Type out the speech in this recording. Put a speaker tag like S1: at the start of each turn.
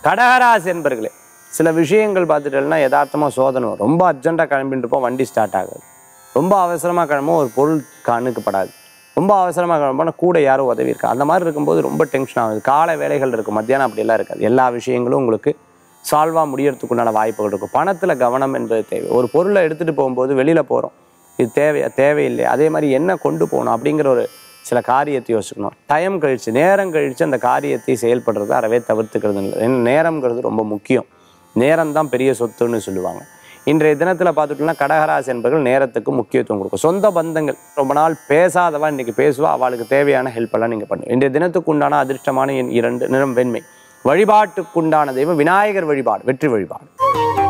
S1: கடகராசி என்பர்களே சில விஷயங்கள் பார்த்துட்டேன்னா யதார்த்தமாக சோதனை வரும். ரொம்ப அர்ஜென்ட்டாக கிளம்பிட்டு இருப்போம் வண்டி ஸ்டார்ட் ஆகாது ரொம்ப அவசரமாக கிளம்பும் ஒரு பொருள் கண்ணுக்குப்படாது ரொம்ப அவசரமாக கிளம்பினா கூட யாரோ உதவி இருக்கா அந்த மாதிரி இருக்கும்போது ரொம்ப டென்ஷன் ஆகுது காலை வேலைகள் இருக்கும் மத்தியானம் அப்படியெல்லாம் இருக்காது எல்லா விஷயங்களும் உங்களுக்கு சால்வாக முடியறதுக்கு உண்டான வாய்ப்புகள் இருக்கும் பணத்தில் கவனம் என்பது தேவை ஒரு பொருளை எடுத்துகிட்டு போகும்போது வெளியில் போகிறோம் இது தேவையா தேவையில்லை அதே மாதிரி என்ன கொண்டு போகணும் அப்படிங்கிற ஒரு சில காரியத்தை யோசிக்கணும் டைம் கழிச்சு நேரம் கழித்து அந்த காரியத்தை செயல்படுறது அறவே தவிர்த்துக்கிறது இல்லை ஏன்னா நேரம்ங்கிறது ரொம்ப முக்கியம் நேரம் தான் பெரிய சொத்துன்னு சொல்லுவாங்க இன்றைய தினத்தில் பார்த்துட்டோம்னா கடகராசி என்பர்கள் நேரத்துக்கு முக்கியத்துவம் கொடுக்கும் சொந்த பந்தங்கள் ரொம்ப நாள் பேசாதவா இன்னைக்கு பேசுவா அவளுக்கு தேவையான ஹெல்ப் எல்லாம் நீங்கள் பண்ணுங்க இன்றைய தினத்துக்கு உண்டான அதிர்ஷ்டமான எண் இரண்டு நிறம் வெண்மை வழிபாட்டுக்குண்டான தெய்வம் விநாயகர் வழிபாடு வெற்றி வழிபாடு